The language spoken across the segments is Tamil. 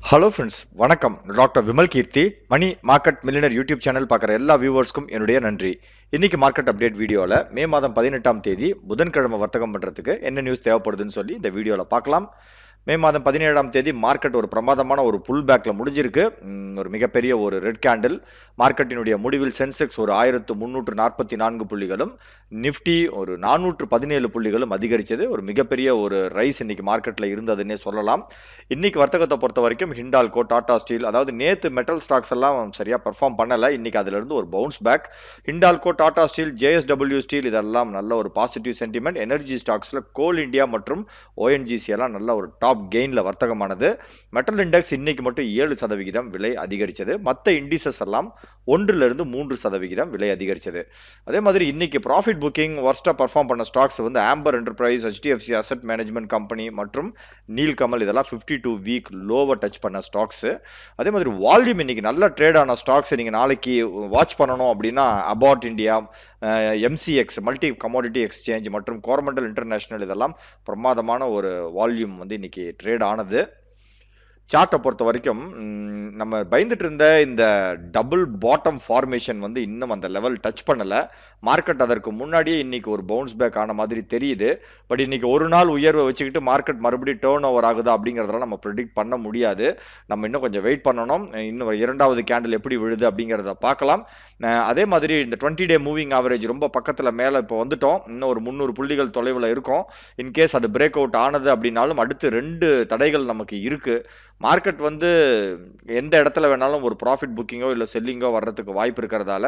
ஹலோ ஃப்ரெண்ட்ஸ் வணக்கம் doctor Vimal Keerthi money market millionaire YouTube channel பார்க்குற எல்லா வியூவர்ஸ்க்கும் என்னுடைய நன்றி இன்னைக்கு மார்க்கெட் அப்டேட் வீடியோவில் மே மாதம் பதினெட்டாம் தேதி புதன்கிழமை வர்த்தகம் பண்ணுறதுக்கு என்ன நியூஸ் தேவைப்படுதுன்னு சொல்லி இந்த வீடியோவில் பார்க்கலாம் மே மாதம் பதினேழாம் தேதி மார்க்கெட் ஒரு பிரமாதமான ஒரு புல் பேக்கில் முடிஞ்சிருக்கு ம், ஒரு மிகப்பெரிய ஒரு ரெட் கேண்டில் மார்க்கெட்டினுடைய முடிவில் சென்செக்ஸ் ஒரு ஆயிரத்து முந்நூற்று நாற்பத்தி நான்கு புள்ளிகளும் நிஃப்டி ஒரு நானூற்று பதினேழு புள்ளிகளும் அதிகரிச்சது ஒரு மிகப்பெரிய ஒரு ரைஸ் இன்னைக்கு மார்க்கெட்டில் இருந்ததுன்னே சொல்லலாம் இன்னைக்கு வர்த்தகத்தை பொறுத்த வரைக்கும் ஹிண்டால்கோ டாடா ஸ்டீல் அதாவது நேத்து மெட்டல் ஸ்டாக்ஸ் எல்லாம் சரியா பெர்ஃபார்ம் பண்ணல இன்னைக்கு அதுல இருந்து ஒரு bounce back Hindalco Tata steel JSW steel இதெல்லாம் நல்ல ஒரு பாசிட்டிவ் சென்டிமெண்ட் எனர்ஜி ஸ்டாக்ஸ்ல கோல் இந்தியா மற்றும் ஓஎன்ஜிசி எல்லாம் நல்ல ஒரு டாப் கெயின்ல வர்த்தகமானது மெட்டல் இண்டெக்ஸ் இன்னைக்கு மட்டும் ஏழு சதவிகிதம் விலை அதிகரிச்சது மற்ற இண்டிசஸ் எல்லாம் ஒன்றுல இருந்து மூன்று சதவிகிதம் விலை அதிகரிச்சது அதே மாதிரி இன்னைக்கு ப்ராஃபிட் புக்கிங் ஒர்ஸ்டா பர்ஃபார்ம் பண்ண ஸ்டாக்ஸ் வந்து Amber enterprise HDFC asset management company மற்றும் நீல்கமல் இதெல்லாம் ஃபிஃப்டி டூ வீக் லோவை டச் பண்ண ஸ்டாக்ஸ் அதே மாதிரி வால்யூம் இன்னைக்கு நல்ல ட்ரேட் ஆன ஸ்டாக்ஸ் நீங்க நாளைக்கு வாட்ச் பண்ணணும் அப்படின்னா Abbott India MCX multi commodity exchange மற்றும் கோரமண்டல் இன்டர்நேஷனல் இதெல்லாம் பிரமாதமான ஒரு வால்யூம் வந்து இன்னைக்கு ட்ரேட் ஆனது சார்ட்டை பொறுத்த வரைக்கும் ம், நம்ம பயந்துட்டு இருந்த இந்த டபுள் பாட்டம் ஃபார்மேஷன் வந்து இன்னும் அந்த லெவல் டச் பண்ணல மார்க்கெட் அதற்கு முன்னாடியே இன்னைக்கு ஒரு பவுன்ஸ் பேக் ஆன மாதிரி தெரியுது பட் இன்னைக்கு ஒரு நாள் உயர்வை வச்சுக்கிட்டு மார்க்கெட் மறுபடியும் டேர்ன் ஓவர் ஆகுதா அப்படிங்கிறதெல்லாம் நம்ம ப்ரிடிக்ட் பண்ண முடியாது நம்ம இன்னும் கொஞ்சம் வெயிட் பண்ணணும் இன்னும் ஒரு இரண்டாவது கேண்டில் எப்படி விழுது அப்படிங்கிறத பார்க்கலாம் அஹ் அதே மாதிரி இந்த டுவெண்ட்டி டே மூவிங் ஆவரேஜ் ரொம்ப பக்கத்தில் மேலே இப்போ வந்துட்டோம் இன்னும் ஒரு முந்நூறு புள்ளிகள் தொலைவில் இருக்கும் இன்கேஸ் அது பிரேக் அவுட் ஆனது அப்படின்னாலும் அடுத்து ரெண்டு தடைகள் நமக்கு இருக்கு மார்க்கெட் வந்து எந்த இடத்துல வேணாலும் ஒரு ப்ராஃபிட் புக்கிங்கோ இல்லை செல்லிங்கோ வர்றதுக்கு வாய்ப்பு இருக்கிறதால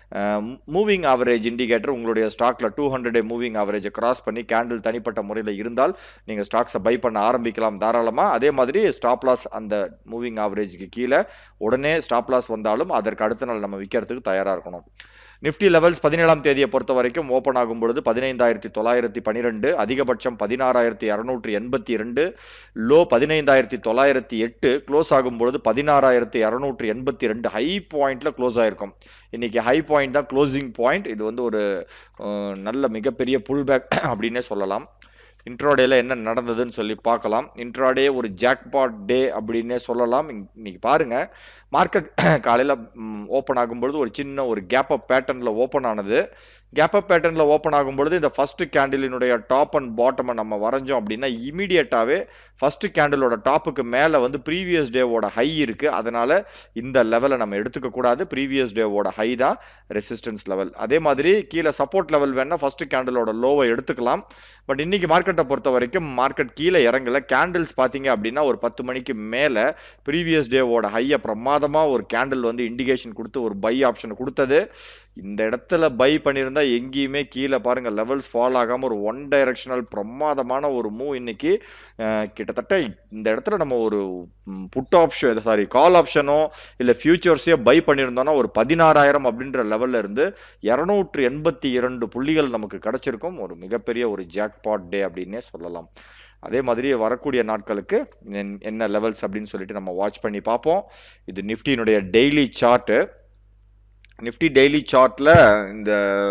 மூவிங் ஆவரேஜ் இண்டிகேட்டர் உங்களுடைய ஸ்டாக்ல டூ ஹண்ட்ரட் மூவிங் ஆவரேஜை கிராஸ் பண்ணி கேண்டில் தனிப்பட்ட முறையில் இருந்தால் நீங்கள் ஸ்டாக்ஸை பை பண்ண ஆரம்பிக்கலாம் தாராளமாக அதே மாதிரி ஸ்டாப் லாஸ் அந்த மூவிங் ஆவரேஜ்க்கு கீழே உடனே ஸ்டாப் லாஸ் வந்தாலும் அதற்கு அடுத்த நாள் நம்ம விற்கிறதுக்கு தயாராக இருக்கணும் நிஃப்டி லெவல்ஸ் பதினேழாம் தேதியை பொறுத்த வரைக்கும் ஓப்பன் ஆகும் பொழுது பதினைந்தாயிரத்தி தொள்ளாயிரத்தி பன்னிரெண்டு அதிகபட்சம் பதினாறாயிரத்தி இரநூற்றி எண்பத்தி இரண்டு லோ பதினைந்தாயிரத்தி தொள்ளாயிரத்தி எட்டு க்ளோஸ் ஆகும் பொழுது பதினாறாயிரத்தி இரநூற்றி எண்பத்தி ரெண்டு ஹை பாயிண்ட்ல க்ளோஸ் ஆயிருக்கும் இன்னைக்கு ஹை பாயிண்ட் தான் க்ளோசிங் பாயிண்ட் இது வந்து ஒரு அஹ், நல்ல மிகப்பெரிய புல் பேக் அப்படின்னே சொல்லலாம் இன்ட்ராடேல என்ன நடந்ததுன்னு சொல்லி பார்க்கலாம் இன்ட்ராடே ஒரு ஜாக்பாட் டே அப்படின்னே சொல்லலாம் இன்- இன்னைக்கு பாருங்க மார்க்கெட் காலையில் ஓப்பன் ஆகும்பொழுது ஒரு சின்ன ஒரு கேப் அப் பேட்டர்னில் ஓப்பன் ஆனது கேப் அப் பேட்டர்னில் ஓப்பன் ஆகும்பொழுது இந்த ஃபர்ஸ்ட் கேண்டிலினுடைய டாப் அண்ட் பாட்டமை நம்ம வரைஞ்சோம் அப்படின்னா இமீடியட்டாகவே ஃபர்ஸ்ட் கேண்டிலோட டாப்புக்கு மேலே வந்து ப்ரீவியஸ் டேவோட ஹை இருக்கு அதனால இந்த லெவலை நம்ம எடுத்துக்க கூடாது ப்ரீவியஸ் டேவோட ஹை தான் ரெசிஸ்டன்ஸ் லெவல் அதே மாதிரி கீழே சப்போர்ட் லெவல் வேணா ஃபர்ஸ்ட் கேண்டிலோட லோவை எடுத்துக்கலாம் பட் இன்னைக்கு மார்க்கெட்டை பொறுத்த வரைக்கும் மார்க்கெட் கீழே இறங்கல கேண்டில்ஸ் பார்த்தீங்க அப்படின்னா ஒரு பத்து மணிக்கு மேலே ப்ரீவியஸ் டேவோட ஹையை பிரமாதமாக ஒரு கேண்டில் வந்து இண்டிகேஷன் கொடுத்து ஒரு பை ஆப்ஷன் கொடுத்தது இந்த இடத்துல பை பண்ணியிருந்தா எங்கேயுமே கீழே பாருங்க லெவல்ஸ் ஃபால் ஆகாம ஒரு ஒன் டைரக்ஷனல் பிரமாதமான ஒரு மூவ் இன்னைக்கு அஹ், கிட்டத்தட்ட இந்த இடத்துல நம்ம ஒரு புட் ஆப்ஷன் சாரி கால் ஆப்ஷனோ இல்லை ஃபியூச்சர்ஸையோ பை பண்ணியிருந்தோம்னா ஒரு பதினாறாயிரம் அப்படின்ற லெவல்ல இருந்து இரநூற்று எண்பத்தி இரண்டு புள்ளிகள் நமக்கு கிடைச்சிருக்கும் ஒரு மிகப்பெரிய ஒரு ஜாக்பாட் டே அப்படின்னே சொல்லலாம் அதே மாதிரி வரக்கூடிய நாட்களுக்கு என்- என்ன லெவல்ஸ் அப்படின்னு சொல்லிட்டு நம்ம வாட்ச் பண்ணி பார்ப்போம் இது நிஃப்டியினுடைய டெய்லி சார்ட்டு நிஃப்டி டெய்லி சார்ட்ல இந்த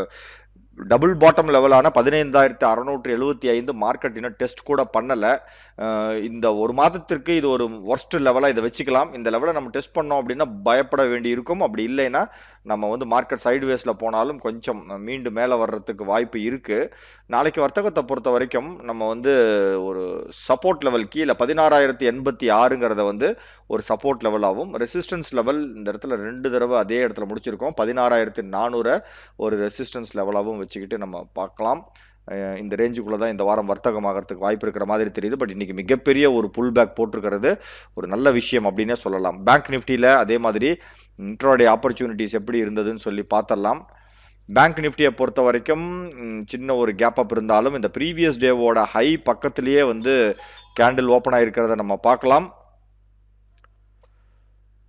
டபுள் பாட்டம் லெவலான பதினைந்தாயிரத்தி அறுநூற்றி எழுபத்தி ஐந்து மார்க்கெட் இன்னும் டெஸ்ட் கூட பண்ணல அஹ் இந்த ஒரு மாதத்திற்கு இது ஒரு ஒர்ஸ்ட் லெவலா இதை வச்சுக்கலாம் இந்த லெவலை நம்ம டெஸ்ட் பண்ணோம் அப்படின்னா பயப்பட வேண்டி இருக்கும் அப்படி இல்லைன்னா நம்ம வந்து மார்க்கெட் சைடு போனாலும் கொஞ்சம் மீண்டும் மேலே வர்றதுக்கு வாய்ப்பு இருக்கு நாளைக்கு வர்த்தகத்தை பொறுத்த வரைக்கும் நம்ம வந்து ஒரு சப்போர்ட் லெவல் கீழே பதினாறாயிரத்தி எண்பத்தி ஆறுங்கிறத வந்து ஒரு சப்போர்ட் லெவலாகவும் ரெசிஸ்டன்ஸ் லெவல் இந்த இடத்துல ரெண்டு தடவை அதே இடத்துல முடிச்சிருக்கோம் பதினாறாயிரத்தி நானூறை ஒரு ரெசிஸ்டன்ஸ் லெவலாகவும் வச்சுக்கிட்டு நம்ம பார்க்கலாம் அஹ் இந்த ரேஞ்சுக்குள்ள தான் இந்த வாரம் வர்த்தகம் ஆகிறதுக்கு வாய்ப்பு இருக்கிற மாதிரி தெரியுது பட் இன்னைக்கு மிகப்பெரிய ஒரு புல் பேக் போட்டிருக்கிறது ஒரு நல்ல விஷயம் அப்படின்னே சொல்லலாம் பேங்க் நிஃப்டியில் அதே மாதிரி இன்ட்ராடே ஆப்பர்ச்சுனிட்டிஸ் எப்படி இருந்ததுன்னு சொல்லி பார்த்தரலாம் பேங்க் நிஃப்டியை பொறுத்த வரைக்கும் ம், சின்ன ஒரு கேப் அப் இருந்தாலும் இந்த ப்ரீவியஸ் டேவோட ஹை பக்கத்திலேயே வந்து கேண்டில் ஓப்பன் ஆயிருக்கிறத நம்ம பார்க்கலாம்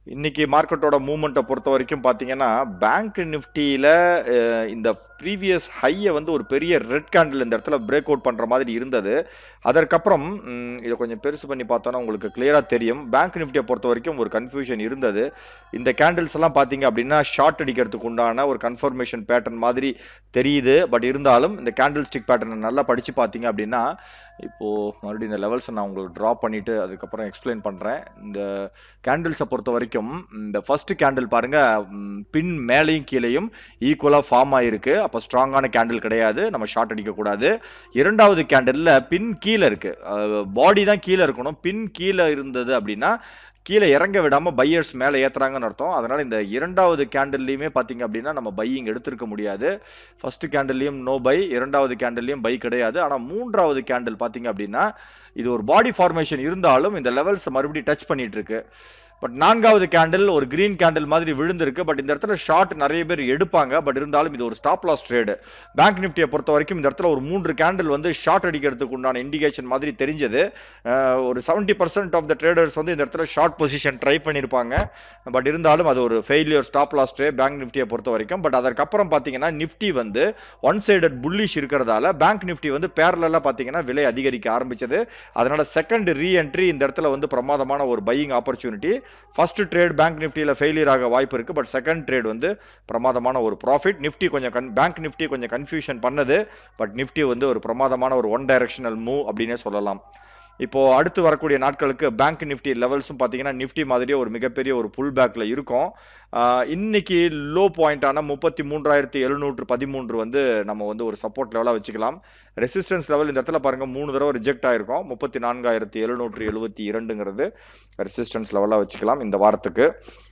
இன்னைக்கு மார்க்கெட்டோட மூவ்மெண்ட்டை பொறுத்த வரைக்கும் பார்த்தீங்கன்னா பேங்க் நிஃப்டியில் இந்த ப்ரீவியஸ் ஹையை வந்து ஒரு பெரிய ரெட் கேண்டில் இந்த இடத்துல பிரேக் அவுட் பண்ணுற மாதிரி இருந்தது அதற்கப்புறம் ம், இதை கொஞ்சம் பெருசு பண்ணி பார்த்தோன்னா உங்களுக்கு கிளியராக தெரியும் பேங்க் நிஃப்டியை பொறுத்த வரைக்கும் ஒரு கன்ஃபியூஷன் இருந்தது இந்த கேண்டில்ஸ் எல்லாம் பார்த்தீங்க அப்படின்னா ஷார்ட் அடிக்கிறதுக்கு உண்டான ஒரு கன்ஃபர்மேஷன் பேட்டர்ன் மாதிரி தெரியுது பட் இருந்தாலும் இந்த கேண்டில் ஸ்டிக் பேட்டர்னை நல்லா படித்து பார்த்தீங்க அப்படின்னா இப்போ மறுபடியும் இந்த லெவல்ஸை நான் உங்களுக்கு ட்ரா பண்ணிட்டு அதுக்கப்புறம் எக்ஸ்பிளைன் பண்ணுறேன் இந்த கேண்டில்ஸை பொறுத்த வரைக்கும் இந்த ஃபர்ஸ்ட் கேண்டில் பாருங்க ம், பின் மேலேயும் கீழேயும் ஈக்குவலாக ஃபார்ம் ஆயிருக்கு அப்போ ஸ்ட்ராங்கான கேண்டில் கிடையாது நம்ம ஷார்ட் அடிக்கக்கூடாது இரண்டாவது கேண்டில்ல பின் கீழே இருக்கு பாடி தான் கீழே இருக்கணும் பின் கீழே இருந்தது அப்படின்னா கீழே இறங்க விடாம பையர்ஸ் மேலே ஏத்துறாங்கன்னு அர்த்தம் அதனால இந்த இரண்டாவது கேண்டில்லையுமே பார்த்தீங்க அப்படின்னா நம்ம பையிங் எடுத்திருக்க முடியாது ஃபர்ஸ்ட் கேண்டில்லையும் நோ பை இரண்டாவது கேண்டில்லையும் பை கிடையாது ஆனால் மூன்றாவது கேண்டில் பார்த்தீங்க அப்படின்னா இது ஒரு பாடி ஃபார்மேஷன் இருந்தாலும் இந்த லெவல்ஸ் மறுபடியும் டச் பண்ணிட்டு இருக்கு பட் நான்காவது கேண்டில் ஒரு கிரீன் கேண்டில் மாதிரி விழுந்திருக்கு பட் இந்த இடத்துல ஷார்ட் நிறைய பேர் எடுப்பாங்க பட் இருந்தாலும் இது ஒரு ஸ்டாப் லாஸ் ட்ரேடு பேங்க் நிஃப்டியை பொறுத்த வரைக்கும் இந்த இடத்துல ஒரு மூன்று கேண்டில் வந்து ஷார்ட் அடிக்கிறதுக்கு உண்டான இண்டிகேஷன் மாதிரி தெரிஞ்சது அஹ் ஒரு seventy percent of the traders வந்து இந்த இடத்துல ஷார்ட் பொசிஷன் ட்ரை பண்ணியிருப்பாங்க பட் இருந்தாலும் அது ஒரு ஃபெயிலியர் ஸ்டாப் லாஸ் ட்ரே பேங்க் நிஃப்டியை பொறுத்த வரைக்கும் பட் அதற்கப்புறம் பார்த்தீங்கன்னா நிஃப்டி வந்து ஒன் சைடட் புல்லிஷ் இருக்கிறதால பேங்க் நிஃப்டி வந்து பேரலாக பார்த்தீங்கன்னா விலை அதிகரிக்க ஆரம்பிச்சது அதனால செகண்ட் ரீஎன்ட்ரி இந்த இடத்துல வந்து பிரமாதமான ஒரு buying opportunity first trade bank நிஃப்டியில் ஃபெயிலியர் ஆக வாய்ப்பு இருக்கு பட் செகண்ட் ட்ரேட் வந்து பிரமாதமான ஒரு ப்ராஃபிட் நிஃப்டி கொஞ்சம் கன் பேங்க் நிஃப்டி கொஞ்சம் கன்ஃபியூஷன் பண்ணது பட் நிஃப்டி வந்து ஒரு பிரமாதமான ஒரு ஒன் டைரக்ஷனல் மூவ் அப்படின்னே சொல்லலாம் இப்போ அடுத்து வரக்கூடிய நாட்களுக்கு பேங்க் நிஃப்டி லெவல்ஸும் பார்த்தீங்கன்னா நிஃப்டி மாதிரியே ஒரு மிகப்பெரிய ஒரு புல் பேக்ல இருக்கும் ஆஹ் இன்னைக்கு லோ பாயிண்டான முப்பத்தி மூன்றாயிரத்தி எழுநூற்று பதிமூன்று வந்து நம்ம வந்து ஒரு சப்போர்ட் லெவலாக வச்சுக்கலாம் ரெசிஸ்டன்ஸ் லெவல் இந்த இடத்துல பாருங்க மூணு தடவை ரிஜெக்ட் ஆயிருக்கும் முப்பத்தி நான்காயிரத்தி எழுநூற்று எழுபத்தி இரண்டுங்கிறது ரெசிஸ்டன்ஸ் லெவலாக வச்சுக்கலாம் இந்த வாரத்துக்கு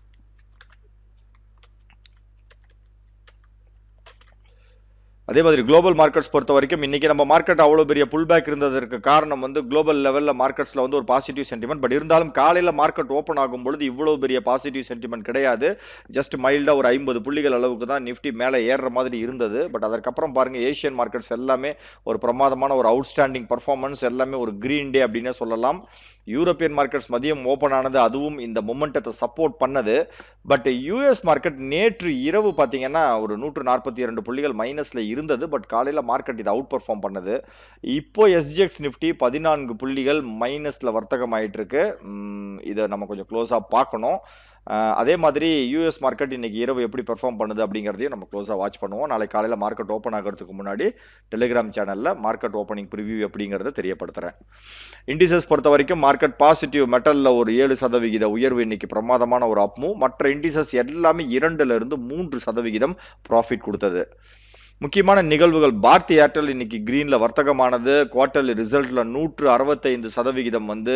அதே மாதிரி குளோபல் மார்க்கெட்ஸ் பொறுத்த வரைக்கும் இன்னைக்கு நம்ம மார்க்கெட் அவ்வளோ பெரிய புல் பேக் இருந்ததற்கு காரணம் வந்து குளோபல் லெவலில் மார்க்கெட்ஸில் வந்து ஒரு பாசிட்டிவ் சென்டிமெண்ட் பட் இருந்தாலும் காலையில் மார்க்கெட் ஓப்பன் ஆகும் பொழுது இவ்வளோ பெரிய பாசிட்டிவ் சென்டிமெண்ட் கிடையாது ஜஸ்ட் மைல்டாக ஒரு ஐம்பது புள்ளிகள் அளவுக்கு தான் நிஃப்டி மேலே ஏறுற மாதிரி இருந்தது பட் அதற்கப்புறம் பாருங்க ஏஷியன் மார்க்கெட்ஸ் எல்லாமே ஒரு பிரமாதமான ஒரு அவுட்ஸ்டாண்டிங் பர்ஃபார்மன்ஸ் எல்லாமே ஒரு கிரீன் டே அப்படின்னே சொல்லலாம் யூரோப்பியன் மார்க்கெட்ஸ் மதியம் ஓப்பன் ஆனது அதுவும் இந்த மொமெண்டத்தை சப்போர்ட் பண்ணது பட் யூஎஸ் மார்க்கெட் நேற்று இரவு பார்த்தீங்கன்னா ஒரு நூற்று நாற்பத்தி இரண்டு புள்ளிகள் மைனஸ்ல இருந்தது பட் காலையில் மார்க்கெட் இதை அவுட் பர்ஃபார்ம் பண்ணது இப்போ எஸ்ஜிஎக்ஸ் நிஃப்டி பதினான்கு புள்ளிகள் மைனஸ்ல வர்த்தகம் ஆயிட்டு இருக்கு உம், இதை நம்ம கொஞ்சம் க்ளோஸாக பார்க்கணும் அஹ், அதே மாதிரி யூஎஸ் மார்க்கெட் இன்னைக்கு இரவு எப்படி பெர்ஃபார்ம் பண்ணுது அப்படிங்கிறதையும் நம்ம க்ளோஸாக வாட்ச் பண்ணுவோம் நாளை காலையில் மார்க்கெட் ஓப்பன் ஆகிறதுக்கு முன்னாடி டெலிகிராம் சேனலில் மார்க்கெட் ஓப்பனிங் ப்ரிவ்யூ எப்படிங்கிறத தெரியப்படுத்துகிறேன் இண்டிசஸ் பொறுத்த வரைக்கும் மார்க்கெட் பாசிட்டிவ் மெட்டலில் ஒரு ஏழு சதவிகித உயர்வு இன்னைக்கு பிரமாதமான ஒரு அப்மூ மற்ற இண்டிசஸ் எல்லாமே இரண்டுல இருந்து மூன்று சதவிகிதம் ப்ராஃபிட் கொடுத்தது முக்கியமான நிகழ்வுகள் பாரதி ஏர்டெல் இன்னைக்கு கிரீன்ல வர்த்தகமானது குவார்டர்லி ரிசல்ட்ல நூற்று அறுபத்தைந்து சதவிகிதம் வந்து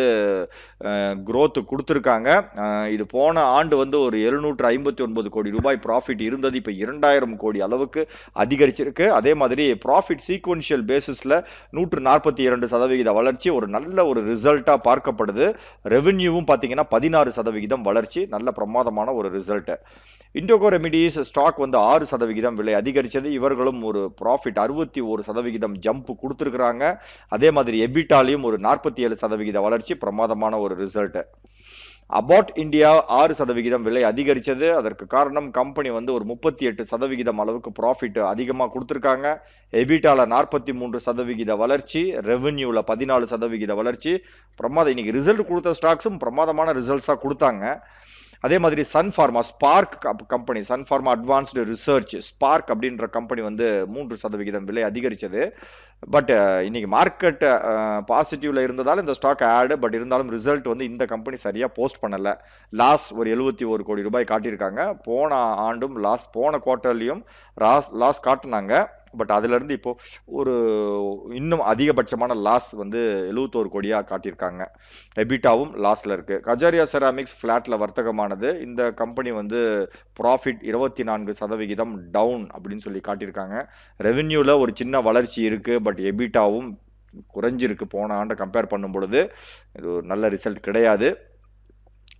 growth கொடுத்துருக்காங்க அஹ் இது போன ஆண்டு வந்து ஒரு எழுநூற்று ஐம்பத்தி ஒன்பது கோடி ரூபாய் ப்ராஃபிட் இருந்தது இப்போ இரண்டாயிரம் கோடி அளவுக்கு அதிகரிச்சிருக்கு அதே மாதிரி ப்ராஃபிட் சீக்வன்ஷியல் பேசிஸ்ல நூற்று நாற்பத்தி இரண்டு சதவிகித வளர்ச்சி ஒரு நல்ல ஒரு ரிசல்ட்டா பார்க்கப்படுது ரெவென்யூவும் பார்த்தீங்கன்னா பதினாறு சதவிகிதம் வளர்ச்சி நல்ல பிரமாதமான ஒரு ரிசல்ட் இண்டோகோ ரெமிடிஸ் ஸ்டாக் வந்து ஆறு சதவிகிதம் விலை அதிகரிச்சது இவர்களும் ஒரு ப்ராஃபிட் அறுபத்தி ஒரு சதவிகிதம் ஜம்ப் கொடுத்துருக்குறாங்க அதே மாதிரி எபிட்டாலையும் ஒரு நாற்பத்தி ஏழு சதவிகித வளர்ச்சி பிரமாதமான ஒரு ரிசல்ட் அபாட் இந்தியா ஆறு சதவிகிதம் விலை அதிகரிச்சது அதற்கு காரணம் கம்பெனி வந்து ஒரு முப்பத்தி எட்டு சதவிகிதம் அளவுக்கு ப்ராஃபிட் அதிகமாக கொடுத்துருக்காங்க எபிட்டால நாற்பத்தி மூன்று சதவிகித வளர்ச்சி ரெவென்யூல பதினாலு சதவிகித வளர்ச்சி பிரமாதம் இன்னைக்கு ரிசல்ட் கொடுத்த ஸ்டாக்ஸும் பிரமாதமான ரிசல்ட்ஸாக கொடுத்தாங்க அதே மாதிரி Sun Pharma SPARC company Sun Pharma advanced research SPARC அப்படின்ற கம்பெனி வந்து மூன்று சதவிகிதம் விலை அதிகரிச்சது பட் இன்னைக்கு மார்க்கெட் பாசிட்டிவ்ல இருந்ததால இந்த ஸ்டாக் ஆடு பட் இருந்தாலும் ரிசல்ட் வந்து இந்த கம்பெனி சரியா போஸ்ட் பண்ணல லாஸ் ஒரு எழுபத்தி ஒரு கோடி ரூபாய் காட்டியிருக்காங்க போன ஆண்டும் லாஸ் போன குவார்ட்டர்லயும் லாஸ் லாஸ் காட்டுனாங்க பட் அதுல இருந்து இப்போ ஒரு இன்னும் அதிகபட்சமான லாஸ் வந்து எழுபத்தோரு கோடியா காட்டியிருக்காங்க எபிட்டாவும் லாஸ்ல இருக்கு கஜாரியா செராமிக்ஸ் ஃபிளாட்ல வர்த்தகமானது இந்த கம்பெனி வந்து ப்ராஃபிட் இருபத்தி நான்கு சதவிகிதம் டவுன் அப்படின்னு சொல்லி காட்டியிருக்காங்க ரெவென்யூல ஒரு சின்ன வளர்ச்சி இருக்கு பட் எபிட்டாவும் குறைஞ்சிருக்கு போன ஆண்டை கம்பேர் பண்ணும் பொழுது இது ஒரு நல்ல ரிசல்ட் கிடையாது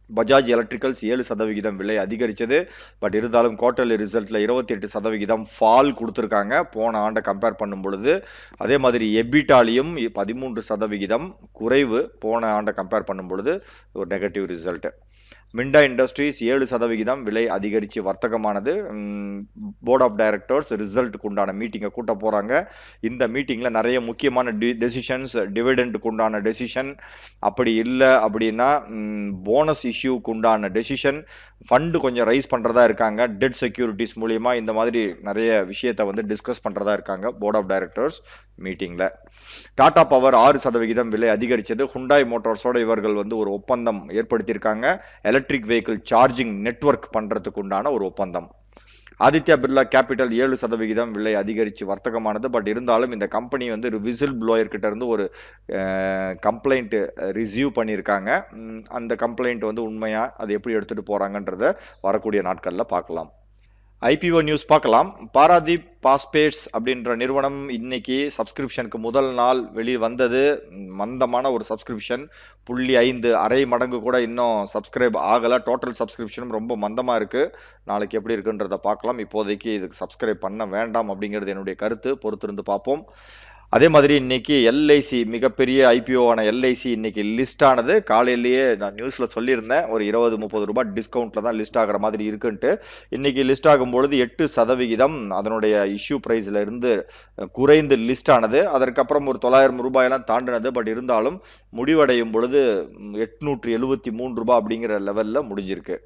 பஜாஜ் எலக்ட்ரிக்கல்ஸ் ஏழு சதவிகிதம் விலை அதிகரிச்சது பட் இருந்தாலும் குவார்டர்லி ரிசல்ட்ல இருபத்தி எட்டு சதவிகிதம் ஃபால் கொடுத்துருக்காங்க போன ஆண்டை கம்பேர் பண்ணும் பொழுது அதே மாதிரி எபிட்டாலையும் பதிமூன்று சதவிகிதம் குறைவு போன ஆண்டை கம்பேர் பண்ணும் பொழுது ஒரு நெகட்டிவ் ரிசல்ட் மிண்டா இண்டஸ்ட்ரீஸ் ஏழு சதவிகிதம் விலை அதிகரித்து வர்த்தகமானது போர்ட் ஆஃப் டைரக்டர்ஸ் ரிசல்ட்டுக்கு உண்டான மீட்டிங்கை கூட்ட போகிறாங்க இந்த மீட்டிங்கில் நிறைய முக்கியமான டி டெசிஷன்ஸ் டிவிடெண்ட்டுக்கு உண்டான டெசிஷன் அப்படி இல்லை அப்படின்னா போனஸ் இஷ்யூக்கு உண்டான டெசிஷன் ஃபண்டு கொஞ்சம் ரைஸ் பண்ணுறதா இருக்காங்க டெட் செக்யூரிட்டிஸ் மூலியமா இந்த மாதிரி நிறைய விஷயத்தை வந்து டிஸ்கஸ் பண்ணுறதா இருக்காங்க போர்ட் ஆஃப் டைரக்டர்ஸ் மீட்டிங்கில் டாடா பவர் ஆறு சதவிகிதம் விலை அதிகரித்தது ஹுண்டாய் மோட்டார்ஸோட இவர்கள் வந்து ஒரு ஒப்பந்தம் ஏற்படுத்தியிருக்காங்க எலக்ட்ரிக் வெஹிக்கிள் சார்ஜிங் நெட்ஒர்க் பண்ணுறதுக்கு உண்டான ஒரு ஒப்பந்தம் ஆதித்யா பிர்லா கேபிட்டல் ஏழு சதவிகிதம் விலை அதிகரித்து வர்த்தகமானது பட் இருந்தாலும் இந்த கம்பெனி வந்து ஒரு விசில் ப்ளோயர் கிட்ட இருந்து ஒரு கம்ப்ளைண்ட் ரிசீவ் பண்ணியிருக்காங்க அந்த கம்ப்ளைண்ட் வந்து உண்மையா அது எப்படி எடுத்துட்டு போறாங்கன்றத வரக்கூடிய நாட்களில் பார்க்கலாம் ஐபிஓ நியூஸ் பார்க்கலாம் பாராதீப் பாஸ்பேட்ஸ் அப்படின்ற நிறுவனம் இன்னைக்கு சப்ஸ்கிரிப்ஷனுக்கு முதல் நாள் வெளியே வந்தது மந்தமான ஒரு சப்ஸ்கிரிப்ஷன் புள்ளி ஐந்து அரை மடங்கு கூட இன்னும் சப்ஸ்கிரைப் ஆகலை டோட்டல் சப்ஸ்கிரிப்ஷனும் ரொம்ப மந்தமாக இருக்குது நாளைக்கு எப்படி இருக்குன்றத பார்க்கலாம் இப்போதைக்கு இதுக்கு சப்ஸ்கிரைப் பண்ண வேண்டாம் அப்படிங்கிறது என்னுடைய கருத்து பொறுத்திருந்து பார்ப்போம் அதே மாதிரி இன்னைக்கு எல்ஐசி மிகப்பெரிய ஐபிஓவான எல்ஐசி இன்னைக்கு லிஸ்ட் ஆனது காலையிலேயே நான் நியூஸ்ல சொல்லியிருந்தேன் ஒரு இருபது முப்பது ரூபாய் டிஸ்கவுண்ட்ல தான் லிஸ்ட் ஆகிற மாதிரி இருக்குன்ட்டு இன்னைக்கு லிஸ்ட் ஆகும் பொழுது எட்டு சதவிகிதம் அதனுடைய இஷ்யூ பிரைஸ்ல இருந்து குறைந்து லிஸ்ட் ஆனது அதற்கப்புறம் ஒரு தொள்ளாயிரம் ரூபாயெல்லாம் தாண்டினது பட் இருந்தாலும் முடிவடையும் பொழுது எட்நூற்றி எழுபத்தி மூணு ரூபாய் அப்படிங்கிற லெவல்ல முடிஞ்சிருக்கு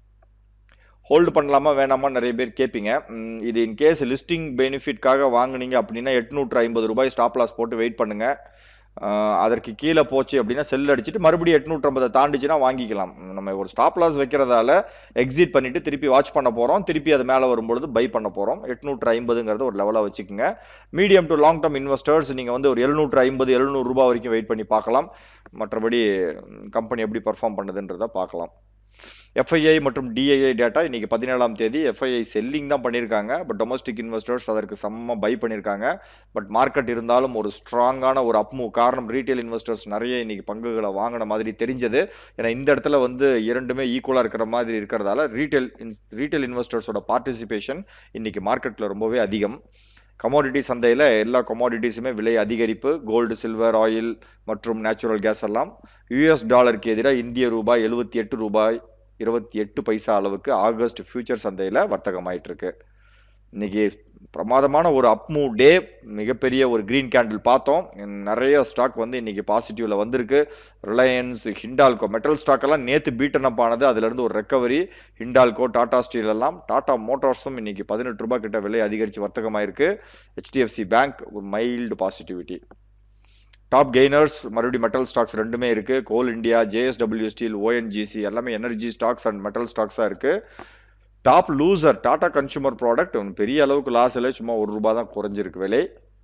ஹோல்டு பண்ணலாமா வேணாமா நிறைய பேர் கேட்பீங்க இது இன்கேஸ் லிஸ்டிங் பெனிஃபிட்காக வாங்குனீங்க அப்படின்னா எட்நூற்று ஐம்பது ரூபாய் ஸ்டாப் லாஸ் போட்டு வெயிட் பண்ணுங்க அதற்கு கீழே போச்சு அப்படின்னா செல் அடிச்சுட்டு மறுபடியும் எட்நூற்றி ஐம்பதை தாண்டிச்சுன்னா வாங்கிக்கலாம் நம்ம ஒரு ஸ்டாப் லாஸ் வைக்கிறதால எக்ஸிட் பண்ணிட்டு திருப்பி வாட்ச் பண்ண போகிறோம் திருப்பி அது மேலே வரும்பொழுது பை பண்ண போகிறோம் எட்நூற்று ஐம்பதுங்கிறத ஒரு லெவலாக வச்சுக்கோங்க medium to long term investors நீங்கள் வந்து ஒரு எழுநூற்று ஐம்பது எழுநூறு ரூபாய் வரைக்கும் வெயிட் பண்ணி பார்க்கலாம் மற்றபடி கம்பெனி எப்படி பர்ஃபார்ம் பண்ணுதுன்றதை பார்க்கலாம் எஃப்ஐஐ மற்றும் டிஐஐ டேட்டா இன்னைக்கு பதினேழாம் தேதி எஃப்ஐஐ செல்லிங் தான் பண்ணியிருக்காங்க பட் டொமஸ்டிக் இன்வெஸ்டர்ஸ் அதற்கு செம்ம பை பண்ணியிருக்காங்க பட் மார்க்கெட் இருந்தாலும் ஒரு ஸ்ட்ராங்கான ஒரு அப்மூவ் காரணம் ரீட்டைல் இன்வெஸ்டர்ஸ் நிறைய இன்னைக்கு பங்குகளை வாங்கின மாதிரி தெரிஞ்சது ஏன்னா இந்த இடத்துல வந்து இரண்டுமே ஈக்குவலாக இருக்கிற மாதிரி இருக்கிறதால ரீட்டைல் ரீட்டைல் இன்வெஸ்டர்ஸோட பார்ட்டிசிபேஷன் இன்னைக்கு மார்க்கெட்டில் ரொம்பவே அதிகம் கமாடிட்டி சந்தையில் எல்லா கமாடிட்டிஸுமே விலை அதிகரிப்பு கோல்டு சில்வர் ஆயில் மற்றும் நேச்சுரல் கேஸ் எல்லாம் யூஎஸ் டாலருக்கு எதிராக இந்திய ரூபாய் எழுபத்தி எட்டு ரூபாய் இருபத்தி எட்டு பைசா அளவுக்கு ஆகஸ்ட் ஃபியூச்சர் சந்தையில் வர்த்தகமாயிட்டு இருக்கு இன்னைக்கு பிரமாதமான ஒரு அப்மூவ் டே மிகப்பெரிய ஒரு கிரீன் கேண்டில் பார்த்தோம் நிறைய ஸ்டாக் வந்து இன்னைக்கு பாசிட்டிவ்ல வந்திருக்கு ரிலையன்ஸ் ஹிண்டால்கோ மெட்டல் ஸ்டாக் எல்லாம் நேத்து பீட்டன் அப் ஆனது அதுல இருந்து ஒரு ரெக்கவரி ஹிண்டால்கோ டாடா ஸ்டீல் எல்லாம் டாடா மோட்டார்ஸும் இன்னைக்கு பதினெட்டு ரூபாய் கிட்ட விலை அதிகரிச்சு வர்த்தகமாயிருக்கு ஹெச்டிஎஃப்சி பேங்க் ஒரு மைல்டு பாசிட்டிவிட்டி டாப் கெய்னர்ஸ் மறுபடியும் மெட்டல் ஸ்டாக்ஸ் ரெண்டுமே இருக்கு coal India JSW steel ONGC எல்லாமே எனர்ஜி ஸ்டாக்ஸ் அண்ட் மெட்டல் ஸ்டாக்ஸாக இருக்கு top loser Tata consumer product பெரிய அளவுக்கு லாஸ் இல்லை சும்மா ஒரு ரூபாய் தான் குறைஞ்சிருக்கு விலை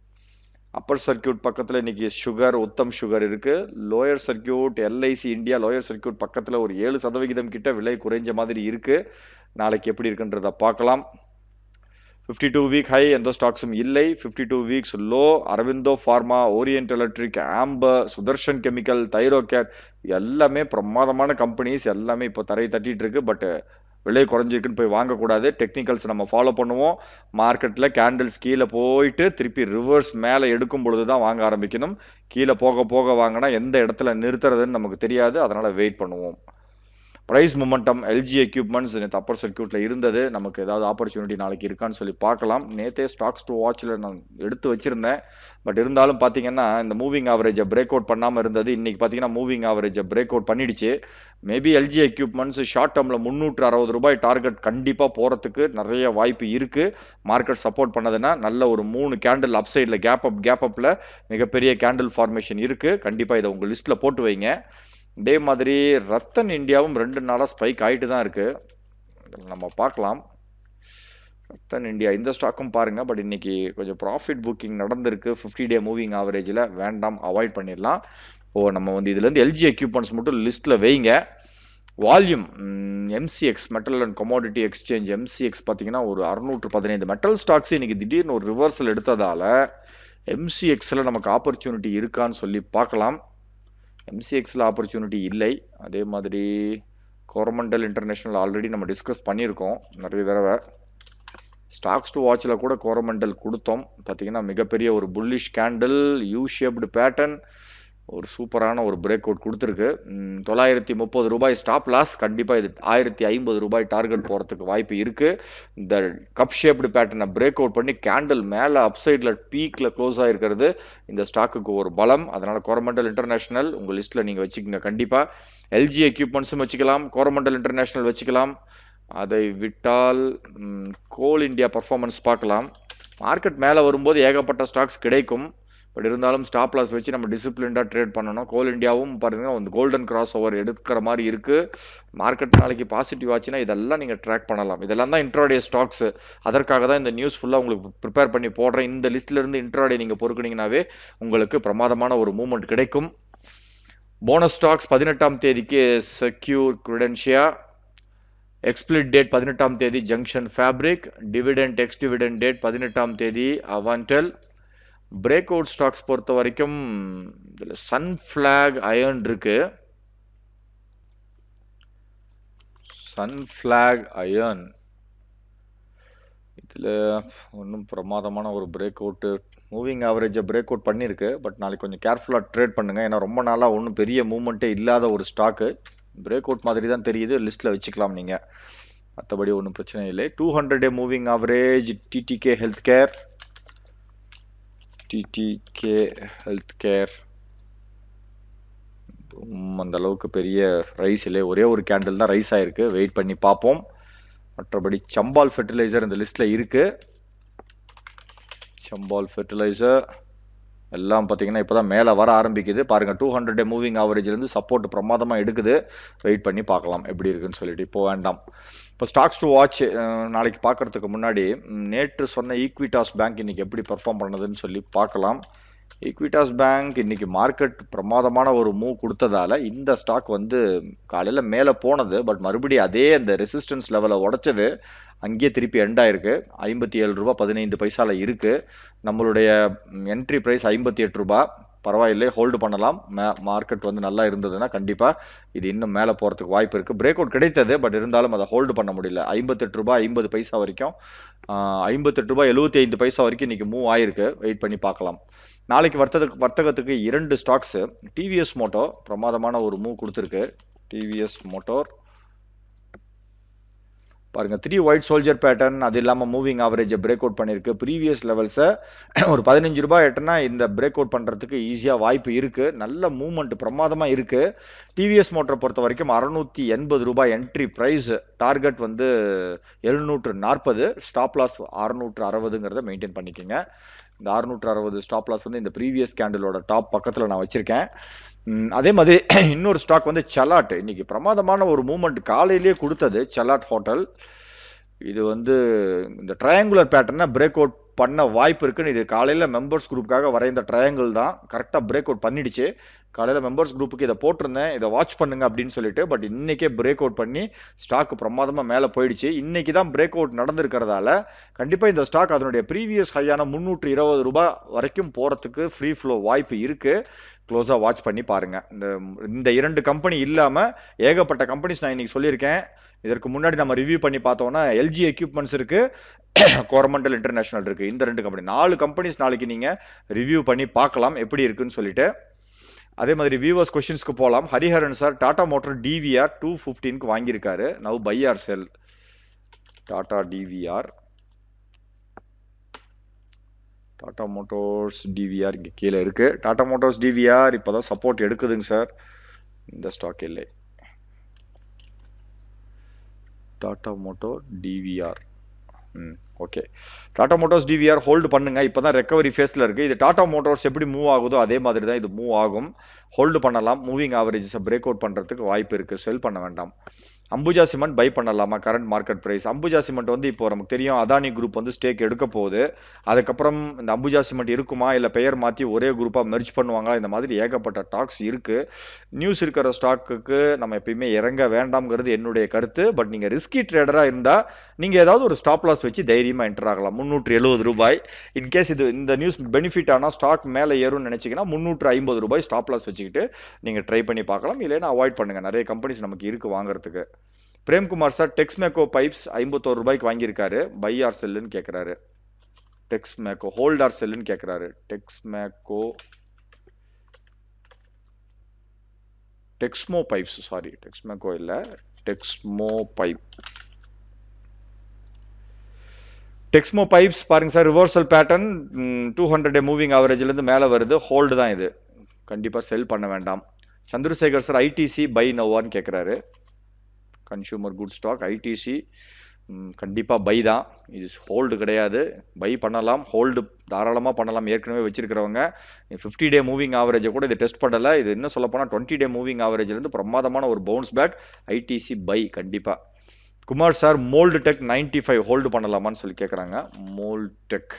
அப்பர் சர்க்கியூட் பக்கத்தில் இன்னைக்கு சுகர் உத்தம் சுகர் இருக்கு lower circuit LIC India lower circuit பக்கத்தில் ஒரு ஏழு சதவிகிதம் கிட்ட விலை குறைஞ்ச மாதிரி இருக்கு நாளைக்கு எப்படி இருக்குன்றத பார்க்கலாம் ஃபிஃப்டி டூ வீக் ஹை எந்த ஸ்டாக்ஸும் இல்லை fifty two weeks low Aurobindo pharma Orient electric Amber Sudarshan chemical Thyrocare எல்லாமே பிரமாதமான கம்பெனிஸ் எல்லாமே இப்போ தரை தட்டிட்டு இருக்கு பட் விலை குறைஞ்சிருக்குன்னு போய் வாங்கக்கூடாது டெக்னிக்கல்ஸ் நம்ம ஃபாலோ பண்ணுவோம் மார்க்கெட்டில் கேண்டில்ஸ் கீழே போயிட்டு திருப்பி ரிவர்ஸ் மேலே எடுக்கும் பொழுது தான் வாங்க ஆரம்பிக்கணும் கீழே போக போக வாங்கினா எந்த இடத்துல நிறுத்துறதுன்னு நமக்கு தெரியாது அதனால் வெயிட் பண்ணுவோம் ப்ரைஸ் மொமெண்டம் எல்ஜி எக்யூப்மெண்ட்ஸ் நேற்று அப்பர் சர்க்கியூட்டில் இருந்தது நமக்கு ஏதாவது ஆப்பர்ச்சுனிட்டி நாளைக்கு இருக்கான்னு சொல்லி பார்க்கலாம் நேற்றே ஸ்டாக்ஸ் டு வாட்சில் நான் எடுத்து வச்சிருந்தேன் பட் இருந்தாலும் பார்த்தீங்கன்னா இந்த மூவிங் ஆவரேஜை பிரேக் அவுட் பண்ணாமல் இருந்தது இன்னைக்கு பார்த்தீங்கன்னா மூவிங் ஆவரேஜை பிரேக் அவுட் பண்ணிடுச்சு மேபி எல்ஜி எக்யூப்மெண்ட்ஸ் ஷார்ட் டேர்மில் முந்நூற்று அறுபது ரூபாய் டார்கெட் கண்டிப்பாக போகிறதுக்கு நிறைய வாய்ப்பு இருக்குது மார்க்கெட் சப்போர்ட் பண்ணதுன்னா நல்ல ஒரு மூணு கேண்டில் அப் சைடில் கேப் அப் கேப் அப்பில் மிகப்பெரிய கேண்டில் ஃபார்மேஷன் இருக்குது கண்டிப்பாக இதை உங்கள் லிஸ்ட்டில் போட்டு வைங்க இதே மாதிரி ரத்தன் இந்தியாவும் ரெண்டு நாளாக ஸ்பைக் ஆகிட்டு தான் இருக்கு நம்ம பார்க்கலாம் ரத்தன் இந்தியா இந்த ஸ்டாக்கும் பாருங்க பட் இன்னைக்கு கொஞ்சம் ப்ராஃபிட் புக்கிங் நடந்திருக்கு ஃபிஃப்டி டே மூவிங் ஆவரேஜில் வேண்டாம் அவாய்ட் பண்ணிடலாம் ஓ நம்ம வந்து இதுலேருந்து எல்ஜி எக்யூப்மெண்ட்ஸ் மட்டும் லிஸ்ட்டில் வைங்க volume MCX metal and commodity exchange MCX பார்த்தீங்கன்னா ஒரு அறுநூற்று பதினைந்து மெட்டல் ஸ்டாக்ஸ் இன்னைக்கு திடீர்னு ஒரு ரிவர்சல் எடுத்ததால எம்சிஎக்ஸில் நமக்கு ஆப்பர்ச்சுனிட்டி இருக்கான்னு சொல்லி பார்க்கலாம் எம்சிஎக்ஸில் ஆப்பர்ச்சுனிட்டி இல்லை அதே மாதிரி கோரமண்டல் இன்டர்நேஷனல் ஆல்ரெடி நம்ம டிஸ்கஸ் பண்ணியிருக்கோம் நிறைய தடவை ஸ்டாக்ஸ் டு வாட்சில் கூட கோரமண்டல் கொடுத்தோம் பார்த்தீங்கன்னா மிகப்பெரிய ஒரு bullish candle U shaped pattern ஒரு சூப்பரான ஒரு பிரேக் அவுட் கொடுத்துருக்கு ம், தொள்ளாயிரத்தி முப்பது ரூபாய் ஸ்டாப் லாஸ் கண்டிப்பாக இது ஆயிரத்தி ஐம்பது ரூபாய் டார்கெட் போகிறதுக்கு வாய்ப்பு இருக்குது இந்த கப் ஷேப்டு பேட்டர்னை பிரேக் அவுட் பண்ணி கேண்டில் மேலே அப்சைடில் பீக்கில் க்ளோஸ் ஆகிருக்கிறது இந்த ஸ்டாக்குக்கு ஒரு பலம் அதனால் கோரமண்டல் இன்டர்நேஷனல் உங்கள் லிஸ்ட்டில் நீங்கள் வச்சுக்கோங்க கண்டிப்பாக எல்ஜி எக்யூப்மெண்ட்ஸும் வச்சுக்கலாம் கோரமண்டல் இன்டர்நேஷனல் வச்சுக்கலாம் அதை விட்டால் ம், கோல் இந்தியா பர்ஃபார்மன்ஸ் பார்க்கலாம் மார்க்கெட் மேலே வரும்போது ஏகப்பட்ட ஸ்டாக்ஸ் கிடைக்கும் பட் இருந்தாலும் ஸ்டாப் லாஸ் வச்சு நம்ம டிசிப்ளின்டாக ட்ரேட் பண்ணணும் கோல் இந்தியாவும் பாருங்கள் வந்து கோல்டன் கிராஸ் ஓவர் எடுக்கிற மாதிரி இருக்குது மார்க்கெட் நாளைக்கு பாசிட்டிவ் ஆச்சுன்னா இதெல்லாம் நீங்கள் ட்ராக் பண்ணலாம் இதெல்லாம் தான் இன்ட்ராடே ஸ்டாக்ஸ் அதற்காக தான் இந்த நியூஸ் ஃபுல்லாக உங்களுக்கு ப்ரிப்பேர் பண்ணி போடுறேன் இந்த லிஸ்ட்லேருந்து இன்ட்ராடே நீங்கள் பொறுக்குனீங்கனாவே உங்களுக்கு பிரமாதமான ஒரு மூமெண்ட் கிடைக்கும் போனஸ் ஸ்டாக்ஸ் பதினெட்டாம் தேதிக்கு செக்யூர் குரெடென்ஷியா எக்ஸ்பிளிட் டேட் பதினெட்டாம் தேதி junction fabric dividend ex dividend date பதினெட்டாம் தேதி அவன்டெல் பிரேக் அவுட் ஸ்டாக்ஸ் பொறுத்த வரைக்கும் இதில் சன்ஃப்ளாக் அயர்ன் இருக்கு சன்ஃப்ளாக் அயர்ன் இதில் ஒன்றும் பிரமாதமான ஒரு பிரேக் அவுட்டு மூவிங் ஆவரேஜை பிரேக் அவுட் பண்ணியிருக்கு பட் நாளைக்கு கொஞ்சம் கேர்ஃபுல்லாக ட்ரேட் பண்ணுங்கள் ஏன்னா ரொம்ப நாளாக ஒன்றும் பெரிய மூவ்மெண்ட்டே இல்லாத ஒரு ஸ்டாக்கு பிரேக் அவுட் மாதிரி தான் தெரியுது லிஸ்ட்டில் வச்சுக்கலாம் நீங்கள் மற்றபடி ஒன்றும் பிரச்சனை இல்லை two hundred day moving average TTK health care TTK health care அந்த அளவுக்கு பெரிய ரைஸ் இல்லை ஒரே ஒரு கேண்டில் தான் ரைஸ் ஆயிருக்கு வெயிட் பண்ணி பார்ப்போம் மற்றபடி சம்பால் ஃபெர்டிலைசர் இந்த லிஸ்ட்டில் இருக்கு சம்பால் ஃபெர்டிலைசர் எல்லாம் பார்த்தீங்கன்னா இப்போ தான் மேலே வர ஆரம்பிக்குது பாருங்கள் டூ ஹண்ட்ரட் டே மூவிங் ஆவரேஜ்லேருந்து சப்போர்ட் பிரமாதமாக எடுக்குது வெயிட் பண்ணி பார்க்கலாம் எப்படி இருக்குன்னு சொல்லிட்டு இப்போ வேண்டாம் இப்போ ஸ்டாக்ஸ் டு வாட்ச் நாளைக்கு பார்க்கறதுக்கு முன்னாடி ம், நேற்று சொன்ன ஈக்விட்டாஸ் பேங்க் இன்னைக்கு எப்படி பெர்ஃபார்ம் பண்ணதுன்னு சொல்லி பார்க்கலாம் ஈக்விட்டாஸ் பேங்க் இன்னைக்கு மார்க்கெட் பிரமாதமான ஒரு மூவ் கொடுத்ததால இந்த ஸ்டாக் வந்து காலையில் மேலே போனது பட் மறுபடியும் அதே அந்த ரெசிஸ்டன்ஸ் லெவலை உடைச்சது அங்கேயே திருப்பி எண்ட் ஆயிருக்கு ஐம்பத்தி ஏழு ரூபா பதினைந்து பைசால இருக்கு நம்மளுடைய என்ட்ரி ப்ரைஸ் ஐம்பத்தி எட்டு ரூபா பரவாயில்லை ஹோல்டு பண்ணலாம் மார்க்கெட் வந்து நல்லா இருந்ததுன்னா கண்டிப்பாக இது இன்னும் மேலே போகிறதுக்கு வாய்ப்பு இருக்குது பிரேக் அவுட் கிடைத்தது பட் இருந்தாலும் அதை ஹோல்டு பண்ண முடியல ஐம்பத்தெட்டு ரூபாய் ஐம்பது பைசா வரைக்கும் ஐம்பத்தெட்டு ரூபாய் எழுபத்தி ஐந்து பைசா வரைக்கும் இன்னைக்கு மூவ் ஆயிருக்கு வெயிட் பண்ணி பார்க்கலாம் நாளைக்கு வர்த்தகத்துக்கு வர்த்தகத்துக்கு இரண்டு ஸ்டாக்ஸு டிவிஎஸ் மோட்டோ பிரமாதமான ஒரு மூவ் கொடுத்துருக்கு டிவிஎஸ் மோட்டோர் பாருங்க த்ரீ ஒயிட் சோல்ஜர் பேட்டர்ன் அது இல்லாமல் மூவிங் ஆவரேஜை பிரேக் அவுட் பண்ணியிருக்கு ப்ரீவியஸ் லெவல்ஸை ஒரு பதினஞ்சு ரூபாய் எட்டுனா இந்த பிரேக் அவுட் பண்ணுறதுக்கு ஈஸியாக வாய்ப்பு இருக்குது நல்ல மூவ்மெண்ட் பிரமாதமாக இருக்குது டிவிஎஸ் மோட்டரை பொறுத்த வரைக்கும் அறநூற்றி எண்பது ரூபாய் என்ட்ரி ப்ரைஸ் டார்கெட் வந்து எழுநூற்று நாற்பது ஸ்டாப் லாஸ் அறுநூற்று அறுபதுங்கிறத மெயின்டைன் பண்ணிக்கோங்க இந்த அறுநூற்று அறுபது ஸ்டாப் லாஸ் வந்து இந்த ப்ரீவியஸ் கேண்டிலோட டாப் பக்கத்தில் நான் வச்சுருக்கேன் ம், அதே மாதிரி இன்னொரு ஸ்டாக் வந்து சலாட் இன்னைக்கு பிரமாதமான ஒரு மூமெண்ட் காலையிலேயே கொடுத்தது சலாட் ஹோட்டல் இது வந்து இந்த ட்ரையாங்குலர் பேட்டர்னை பிரேக் அவுட் பண்ண வாய்ப்பு இருக்குன்னு இது காலையில் மெம்பர்ஸ் குரூப்புக்காக வரைந்த ட்ரையாங்கிள் தான் கரெக்டாக பிரேக் அவுட் பண்ணிடுச்சு காலையில் மெம்பர்ஸ் குரூப்புக்கு இதை போட்டிருந்தேன் இதை வாட்ச் பண்ணுங்க அப்படின்னு சொல்லிட்டு பட் இன்னைக்கே பிரேக் அவுட் பண்ணி ஸ்டாக் பிரமாதமாக மேலே போயிடுச்சு இன்னைக்கு தான் பிரேக் அவுட் நடந்திருக்கிறதால கண்டிப்பாக இந்த ஸ்டாக் அதனுடைய ப்ரீவியஸ் ஹையான முந்நூற்று இருபது ரூபாய் வரைக்கும் போகிறதுக்கு ஃப்ரீ ஃப்ளோ வாய்ப்பு இருக்குது க்ளோஸாக வாட்ச் பண்ணி பாருங்க இந்த இந்த இரண்டு கம்பெனி இல்லாமல் ஏகப்பட்ட கம்பெனிஸ் நான் இன்னைக்கு சொல்லியிருக்கேன் இதற்கு முன்னாடி நம்ம ரிவ்யூ பண்ணி பார்த்தோம்னா எல்ஜி எக்யூப்மெண்ட்ஸ் இருக்கு கோரமண்டல் இன்டர்நேஷனல் இருக்கு இந்த ரெண்டு கம்பெனி நாலு கம்பெனிஸ் நாளைக்கு நீங்க ரிவ்யூ பண்ணி பார்க்கலாம் எப்படி இருக்குன்னு சொல்லிட்டு அதே மாதிரி வியூவர்ஸ் கொஸ்டின்ஸ்க்கு போகலாம் Hariharan sir Tata motor DVR two ஃபிஃப்டீனுக்கு வாங்கியிருக்காரு now buy or sell Tata DVR Tata motors DVR இங்கே கீழே இருக்கு டாடா மோட்டோர்ஸ் டிவிஆர் இப்போதான் சப்போர்ட் எடுக்குதுங்க சார் இந்த ஸ்டாக் இல்லை Tata motor DVR hmm okay Tata motors DVR hold பண்ணுங்க இப்போ தான் ரெக்கவரி ஃபேஸில் இருக்குது இது டாடா மோட்டோர்ஸ் எப்படி மூவ் ஆகுதோ அதே மாதிரி தான் இது மூவ் ஆகும் ஹோல்டு பண்ணலாம் மூவிங் ஆவரேஜஸை பிரேக் அவுட் பண்ணுறதுக்கு வாய்ப்பு இருக்குது செல் பண்ண வேண்டாம் அம்புஜா சிமெண்ட் பை பண்ணலாமா current market price Ambuja cement வந்து இப்போ நமக்கு தெரியும் அதானி குரூப் வந்து ஸ்டேக் எடுக்க போகுது அதுக்கப்புறம் இந்த அம்புஜா சிமெண்ட் இருக்குமா இல்லை பெயர் மாற்றி ஒரே குரூப்பாக மெர்ஜ் பண்ணுவாங்களா இந்த மாதிரி ஏகப்பட்ட டாக்ஸ் இருக்கு நியூஸ் இருக்கிற ஸ்டாக்குக்கு நம்ம எப்பயுமே இறங்க வேண்டாம்ங்கிறது என்னுடைய கருத்து பட் நீங்கள் ரிஸ்கி ட்ரேடராக இருந்தால் நீங்கள் ஏதாவது ஒரு ஸ்டாப் லாஸ் வச்சு தைரியமாக என்டர் ஆகலாம் முந்நூற்று எழுபது ரூபாய் இன்கேஸ் இது இந்த நியூஸ் பெனிஃபிட் ஆனால் ஸ்டாக் மேலே ஏறும்னு நினச்சிங்கன்னா முந்நூற்று ஐம்பது ரூபாய் ஸ்டாப் லாஸ் வச்சுக்கிட்டு நீங்கள் ட்ரை பண்ணி பார்க்கலாம் இல்லைன்னா அவாய்ட் பண்ணுங்கள் நிறைய கம்பெனிஸ் நமக்கு இருக்குது வாங்குறதுக்கு பிரேம்குமார் சார் டெக்ஸ்மேக்கோ பைப்ஸ் ஐம்பத்தோரு ரூபாய்க்கு வாங்கியிருக்காரு பை ஆர் செல்லுன்னு கேட்குறாரு டெக்ஸ்மேக்கோ ஹோல்ட் ஆர் செல்லுன்னு கேட்குறாரு டெக்ஸ்மேக்கோ டெக்ஸ்மோ பைப்ஸ் சாரி டெக்ஸ்மேக்கோ இல்லை டெக்ஸ்மோ பைப் டெக்ஸ்மோ பைப்ஸ் பாருங்க sir reversal pattern two hundred day moving ஆவரேஜ்லேருந்து மேலே வருது ஹோல்டு தான் இது கண்டிப்பாக செல் பண்ண வேண்டாம் சந்திரசேகர் சார் ஐடிசி பை நோவான்னு கேட்குறாரு கன்சூமர் குட் ஸ்டாக் ஐடிசி கண்டிப்பாக பை தான் இது ஹோல்டு கிடையாது பை பண்ணலாம் ஹோல்டு தாராளமாக பண்ணலாம் ஏற்கனவே வச்சிருக்கிறவங்க ஃபிஃப்டி டே மூவிங் ஆவரேஜை கூட இது டெஸ்ட் பண்ணலை இது இன்னும் சொல்ல போனால் டுவெண்ட்டி டே மூவிங் ஆவரேஜ்லேருந்து பிரமாதமான ஒரு பவுன்ஸ் பேக் ஐடிசி பை கண்டிப்பாக Kumar sir Mold Tek ninety five hold பண்ணலாமான்னு சொல்லி கேட்குறாங்க Mold Tek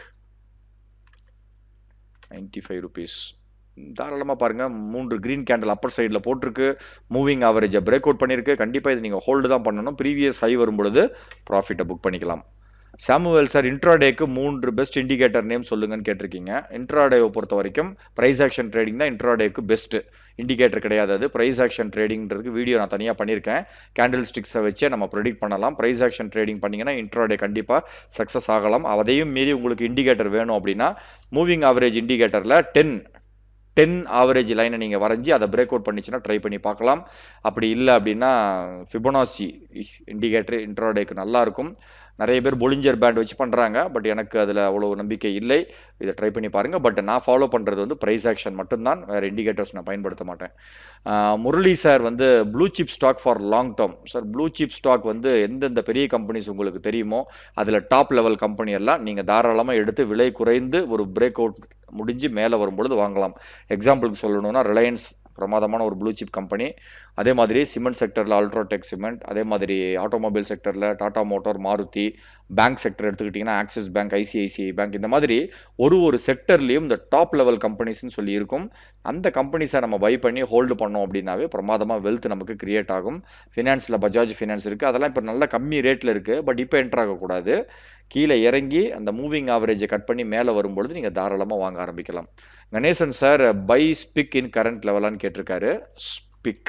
ninety five rupees தாராளமாக பாருங்கள் மூன்று க்ரீன் கேண்டில் அப்பர் சைடில் போட்டிருக்கு மூவிங் ஆவரேஜை பிரேக் அவுட் பண்ணியிருக்கு கண்டிப்பாக இது நீங்கள் ஹோல்டு தான் பண்ணணும் ப்ரீவியஸ் ஹை வரும் பொழுது ப்ராஃபிட்டை புக் பண்ணிக்கலாம் சாமுவேல் சார் இன்ட்ராடேக்கு மூன்று பெஸ்ட் இண்டிகேட்டர் நேம் சொல்லுங்கன்னு கேட்டிருக்கீங்க இன்ட்ராடேவை பொறுத்த வரைக்கும் ப்ரைஸ் ஆக்ஷன் ட்ரேடிங் தான் இன்ட்ராடேக்கு பெஸ்ட் இண்டிகேட்டர் கிடையாது அது ப்ரைஸ் ஆக்ஷன் ட்ரேடிங்கிறதுக்கு வீடியோ நான் தனியாக பண்ணியிருக்கேன் கேண்டில் ஸ்டிக்ஸை வச்சே நம்ம ப்ரெடிக்ட் பண்ணலாம் ப்ரைஸ் ஆக்ஷன் ட்ரேடிங் பண்ணிங்கன்னா இன்ட்ராடே கண்டிப்பாக சக்ஸஸ் ஆகலாம் அதையும் மீறி உங்களுக்கு இண்டிகேட்டர் வேணும் அப்படின்னா மூவிங் ஆவரேஜ் இண்டிகேட்டரில் டென் டென் ஆவரேஜ் லைனை நீங்கள் வரைஞ்சி அதை பிரேக் அவுட் பண்ணிச்சுன்னா ட்ரை பண்ணி பார்க்கலாம் அப்படி இல்லை அப்படின்னா ஃபிபனாசி இண்டிகேட்டர் இன்ட்ராடேக்கு நல்லா இருக்கும் நிறைய பேர் பொலிஞ்சர் பேண்ட் வச்சு பண்ணுறாங்க பட் எனக்கு அதில் அவ்வளோ நம்பிக்கை இல்லை இதை ட்ரை பண்ணி பாருங்கள் பட் நான் ஃபாலோ பண்ணுறது வந்து ப்ரைஸ் ஆக்ஷன் மட்டும்தான் வேறு இண்டிகேட்டர்ஸ் நான் பயன்படுத்த மாட்டேன் முரளி சார் வந்து blue chip stock for long term sir blue chip stock வந்து எந்தெந்த பெரிய கம்பெனிஸ் உங்களுக்கு தெரியுமோ அதில் டாப் லெவல் கம்பெனி எல்லாம் நீங்கள் தாராளமாக எடுத்து விலை குறைந்து ஒரு பிரேக் அவுட் முடிஞ்சு மேலே வரும்பொழுது வாங்கலாம் எக்ஸாம்பிளுக்கு சொல்லணும்னா ரிலையன்ஸ் பிரமாதமான ஒரு ப்ளூ சிப் கம்பெனி அதே மாதிரி சிமெண்ட் செக்டரில் அல்ட்ராடெக் சிமெண்ட் அதே மாதிரி ஆட்டோமொபைல் செக்டரில் Tata motor Maruti bank sector எடுத்துக்கிட்டிங்கன்னா ஆக்சிஸ் பேங்க் ஐசிஐசிஐ பேங்க் இந்த மாதிரி ஒரு ஒரு செக்டர்லேயும் இந்த டாப் லெவல் கம்பெனிஸ்னு சொல்லி இருக்கும் அந்த கம்பெனிஸை நம்ம பை பண்ணி ஹோல்டு பண்ணோம் அப்படின்னாவே பிரமாதமாக வெல்த் நமக்கு கிரியேட் ஆகும் ஃபினான்ஸில் பஜாஜ் ஃபினான்ஸ் இருக்குது அதெல்லாம் இப்போ நல்ல கம்மி ரேட்டில் இருக்குது பட் இப்போ என்ட்ரு ஆகக்கூடாது கீழே இறங்கி அந்த மூவிங் ஆவரேஜை கட் பண்ணி மேலே வரும்பொழுது நீங்கள் தாராளமாக வாங்க ஆரம்பிக்கலாம் Ganesan sir buy SPIC in current லெவலான்னு கேட்டிருக்காரு ஸ்பிக்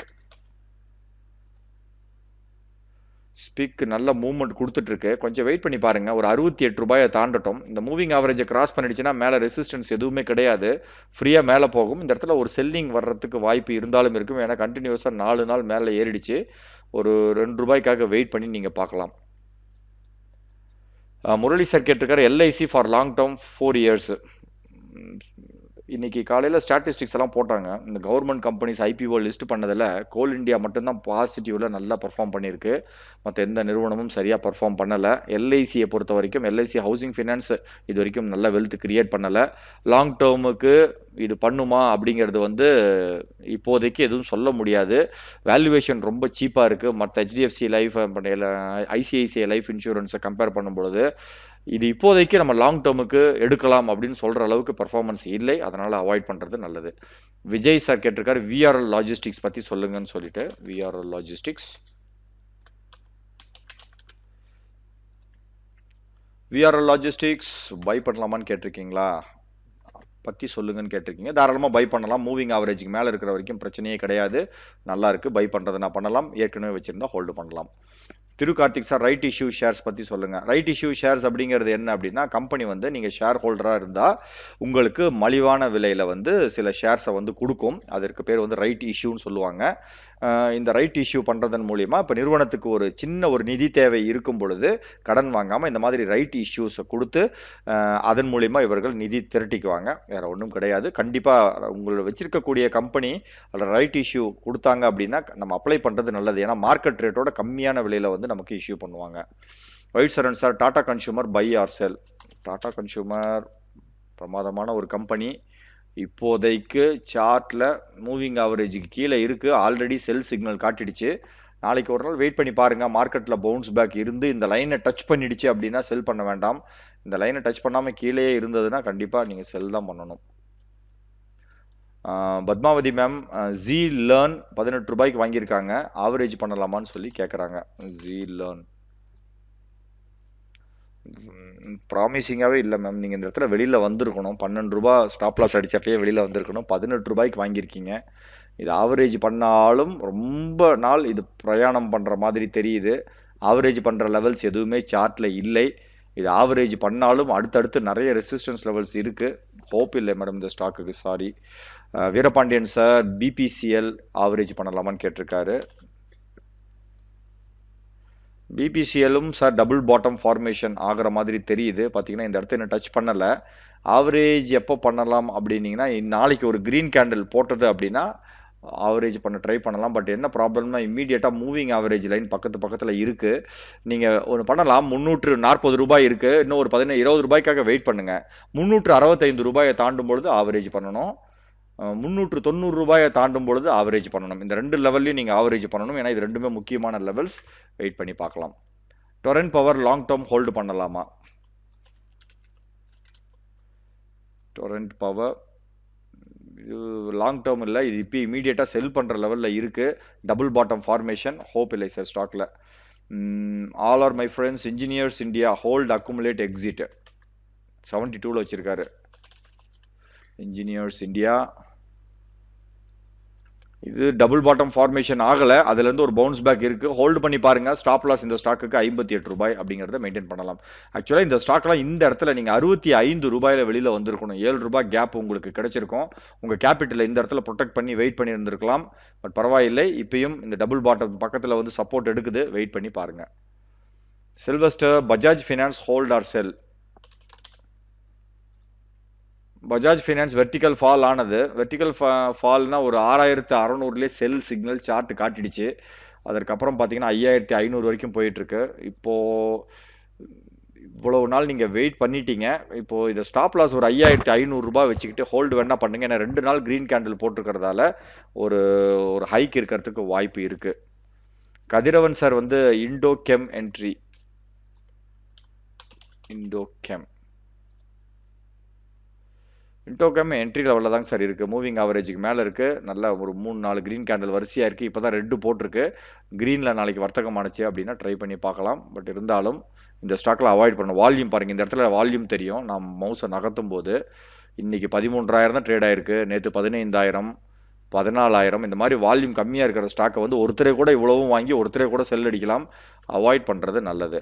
ஸ்பிக் நல்ல மூவ்மெண்ட் கொடுத்துட்டு இருக்கு கொஞ்சம் வெயிட் பண்ணி பாருங்க ஒரு அறுபத்தி எட்டு ரூபாயை தாண்டட்டும் இந்த மூவிங் ஆவரேஜை கிராஸ் பண்ணிடுச்சுன்னா மேலே ரெசிஸ்டன்ஸ் எதுவுமே கிடையாது ஃப்ரீயாக மேலே போகும் இந்த இடத்துல ஒரு செல்லிங் வர்றதுக்கு வாய்ப்பு இருந்தாலும் இருக்கும் ஏன்னா கண்டினியூஸாக நாலு நாள் மேலே ஏறிடுச்சு ஒரு ரெண்டு ரூபாய்க்காக வெயிட் பண்ணி நீங்கள் பார்க்கலாம் முரளி சார் கேட்டிருக்காரு LIC for long term four years இன்னைக்கு காலையில் ஸ்டாட்டிஸ்டிக்ஸ் எல்லாம் போட்டாங்க இந்த கவர்மெண்ட் கம்பெனிஸ் ஐபிஓ லிஸ்ட் பண்ணதில் கோல் இந்தியா மட்டும்தான் பாசிட்டிவில் நல்லா பர்ஃபார்ம் பண்ணியிருக்கு மற்ற எந்த நிறுவனமும் சரியாக பர்ஃபார்ம் பண்ணலை எல்ஐசியை பொறுத்த வரைக்கும் எல்ஐசி ஹவுசிங் ஃபினான்ஸ் இது வரைக்கும் நல்ல வெல்த் கிரியேட் பண்ணலை லாங் டேர்முக்கு இது பண்ணுமா அப்படிங்கிறது வந்து இப்போதைக்கு எதுவும் சொல்ல முடியாது வேல்யூவேஷன் ரொம்ப சீப்பாக இருக்குது மற்ற ஹெச்டிஎஃப்சி லைஃப் ஐசிஐசிஐ லைஃப் இன்சூரன்ஸை கம்பேர் பண்ணும்பொழுது இது இப்போதைக்கு நம்ம லாங் டேர்முக்கு எடுக்கலாம் அப்படின்னு சொல்கிற அளவுக்கு பர்ஃபார்மன்ஸ் இல்லை அதனால் அவாய்ட் பண்ணுறது நல்லது விஜய் சார் கேட்டிருக்காரு விஆர்எல் லாஜிஸ்டிக்ஸ் பற்றி சொல்லுங்கன்னு சொல்லிட்டு VRL logistics VRL logistics buy பண்ணலாமான்னு கேட்டிருக்கீங்களா பற்றி சொல்லுங்கன்னு கேட்டிருக்கீங்க தாராளமாக பை பண்ணலாம் மூவிங் ஆவரேஜுக்கு மேலே இருக்கிற வரைக்கும் பிரச்சனையே கிடையாது நல்லா இருக்குது பை பண்ணுறதுனா பண்ணலாம் ஏற்கனவே வச்சுருந்தா ஹோல்டு பண்ணலாம் Thiru Karthik sir right issue shares பற்றி சொல்லுங்கள் ரைட் இஷ்யூ ஷேர்ஸ் அப்படிங்கிறது என்ன அப்படின்னா கம்பெனி வந்து நீங்கள் ஷேர் ஹோல்டராக இருந்தால் உங்களுக்கு மலிவான விலையில் வந்து சில ஷேர்ஸை வந்து கொடுக்கும் அதற்கு பேர் வந்து ரைட் இஷ்யூன்னு சொல்லுவாங்க இந்த ரைட் இஷ்யூ பண்ணுறதன் மூலிமா இப்போ நிறுவனத்துக்கு ஒரு சின்ன ஒரு நிதி தேவை இருக்கும் பொழுது கடன் வாங்காமல் இந்த மாதிரி ரைட் இஷ்யூஸை கொடுத்து அதன் மூலிமா இவர்கள் நிதி திரட்டிக்குவாங்க வேறு ஒன்றும் கிடையாது கண்டிப்பாக உங்களை வச்சிருக்கக்கூடிய கம்பெனி அதில் ரைட் இஷ்யூ கொடுத்தாங்க அப்படின்னா நம்ம அப்ளை பண்ணுறது நல்லது ஏன்னா மார்க்கெட் ரேட்டோட கம்மியான விலையில் வந்து நமக்கு இஷ்யூ பண்ணுவாங்க ஒயிட் Charan sir Tata consumer buy or sell Tata consumer பிரமாதமான ஒரு கம்பெனி இப்போதைக்கு சார்ட்டில் மூவிங் ஆவரேஜுக்கு கீழே இருக்குது ஆல்ரெடி செல் சிக்னல் காட்டிடுச்சு நாளைக்கு ஒரு நாள் வெயிட் பண்ணி பாருங்கள் மார்க்கெட்டில் பவுன்ஸ் பேக் இருந்து இந்த லைனை டச் பண்ணிடுச்சு அப்படின்னா செல் பண்ண வேண்டாம் இந்த லைனை டச் பண்ணாமல் கீழே இருந்ததுன்னா கண்டிப்பாக நீங்கள் செல் தான் பண்ணணும் பத்மாவதி மேம் ஜி லேர்ன் பதினெட்டு ரூபாய்க்கு வாங்கியிருக்காங்க ஆவரேஜ் பண்ணலாமான்னு சொல்லி கேட்குறாங்க ஜி லேர்ன் ப்ராமிசிங்காகவே இல்லை மேம் நீங்கள் இந்த இடத்துல வெளியில் வந்திருக்கணும் பன்னெண்டு ரூபா ஸ்டாப் லாஸ் அடிச்சப்பயே வெளியில் வந்திருக்கணும் பதினெட்டு ரூபாய்க்கு வாங்கியிருக்கீங்க இது ஆவரேஜ் பண்ணாலும் ரொம்ப நாள் இது பிரயாணம் பண்ணுற மாதிரி தெரியுது ஆவரேஜ் பண்ணுற லெவல்ஸ் எதுவுமே சார்ட்டில் இல்லை இது ஆவரேஜ் பண்ணாலும் அடுத்தடுத்து நிறைய ரெசிஸ்டன்ஸ் லெவல்ஸ் இருக்குது ஹோப் இல்லை மேடம் இந்த ஸ்டாக்குக்கு sorry Veerapandian sir BPCL average பண்ணலாமான்னு கேட்டிருக்காரு பிபிசிஎல்லும் சார் டபுள் பாட்டம் ஃபார்மேஷன் ஆகிற மாதிரி தெரியுது பார்த்தீங்கன்னா இந்த இடத்த இன்னும் டச் பண்ணலை ஆவரேஜ் எப்போ பண்ணலாம் அப்படின்னீங்கன்னா நாளைக்கு ஒரு க்ரீன் கேண்டில் போட்டது அப்படின்னா ஆவரேஜ் பண்ண ட்ரை பண்ணலாம் பட் என்ன ப்ராப்ளம்னா இம்மீடியட்டாக மூவிங் ஆவரேஜ் லைன் பக்கத்து பக்கத்தில் இருக்குது நீங்கள் ஒன்று பண்ணலாம் முந்நூற்று நாற்பது ரூபாய் இருக்குது இன்னும் ஒரு பதினேழு இருபது ரூபாய்க்காக வெயிட் பண்ணுங்கள் முந்நூற்று அறுபத்தைந்து ரூபாயை தாண்டும் பொழுது ஆவரேஜ் பண்ணணும் முந்நூற்று தொண்ணூறு ரூபாயை தாண்டும் பொழுது ஆவரேஜ் பண்ணணும் இந்த ரெண்டு லெவல்லையும் நீங்கள் ஆவரேஜ் பண்ணணும் ஏன்னா இது ரெண்டுமே முக்கியமான லெவல்ஸ் வெயிட் பண்ணி பார்க்கலாம் Torrent power long term hold பண்ணலாமா டொரண்ட் பவர் இது லாங் டேர்ம் இல்லை இது இப்போ இமீடியட்டாக செல் பண்ணுற லெவலில் இருக்குது டபுள் பாட்டம் ஃபார்மேஷன் ஹோப் இல்லை சார் ஸ்டாக்கில் all or my friends engineers India hold accumulate exit seventy டூவில் வச்சுருக்காரு இன்ஜினியர்ஸ் இந்தியா இது டபுள் பாட்டம் ஃபார்மேஷன் ஆகலை அதுலேருந்து ஒரு பவுன்ஸ் பேக் இருக்குது ஹோல்டு பண்ணி பாருங்கள் ஸ்டாப் லாஸ் இந்த ஸ்டாக்குக்கு ஐம்பத்தி எட்டு ரூபாய் அப்படிங்கிறத மெயின்டைன் பண்ணலாம் ஆக்சுவலாக இந்த ஸ்டாக்லாம் இந்த இடத்துல நீங்கள் அறுபத்தி ஐந்து ரூபாயில் வெளியில் வந்திருக்கணும் ஏழு ரூபாய் கேப் உங்களுக்கு கிடைச்சிருக்கும் உங்கள் கேபிட்டலை இந்த இடத்துல ப்ரொடெக்ட் பண்ணி வெயிட் பண்ணி இருந்திருக்கலாம் பட் பரவாயில்லை இப்பயும் இந்த டபுள் பாட்டம் பக்கத்தில் வந்து சப்போர்ட் எடுக்குது வெயிட் பண்ணி பாருங்கள் Sylvester Bajaj finance hold or sell Bajaj finance vertical fall ஆனது வெர்டிக்கல் ஃபால்னா ஒரு ஆறாயிரத்து அறநூறுலேயே செல் சிக்னல் சார்ட் காட்டிடுச்சு அதற்கப்புறம் பார்த்தீங்கன்னா ஐயாயிரத்தி ஐநூறு வரைக்கும் போயிட்டுருக்கு இப்போது இவ்வளவு நாள் நீங்கள் வெயிட் பண்ணிட்டீங்க இப்போது இதை ஸ்டாப் லாஸ் ஒரு ஐயாயிரத்தி ஐநூறுரூபா வச்சுக்கிட்டு ஹோல்டு வேணா பண்ணுங்க ஏன்னா ரெண்டு நாள் க்ரீன் கேண்டில் போட்டிருக்கிறதால ஒரு ஒரு ஹைக் இருக்கிறதுக்கு வாய்ப்பு இருக்குது கதிரவன் சார் வந்து Indokem entry Indokem Indokem entry லெவலில் தாங்க சார் இருக்குது மூவிங் ஆவரேஜுக்கு மேலே இருக்குது நல்ல ஒரு மூணு நாலு க்ரீன் கேண்டில் வரிசையாக இருக்குது இப்போ தான் ரெட்டு போட்டிருக்கு க்ரீனில் நாளைக்கு வர்த்தகம் ஆணுச்சு அப்படின்னா ட்ரை பண்ணி பார்க்கலாம் பட் இருந்தாலும் இந்த ஸ்டாக்கில் அவாய்ட் பண்ணணும் வால்யூம் பாருங்கள் இந்த இடத்துல வால்யூம் தெரியும் நான் மவுஸை நகர்த்தும் போது இன்றைக்கி பதிமூன்றாயிரம் தான் ட்ரேட் ஆயிருக்கு நேற்று பதினைந்தாயிரம் பதினாலாயிரம் இந்த மாதிரி வால்யூம் கம்மியாக இருக்கிற ஸ்டாக்கை வந்து ஒருத்தரே கூட இவ்வளவும் வாங்கி ஒருத்தரே கூட செல் அடிக்கலாம் அவாய்ட் பண்ணுறது நல்லது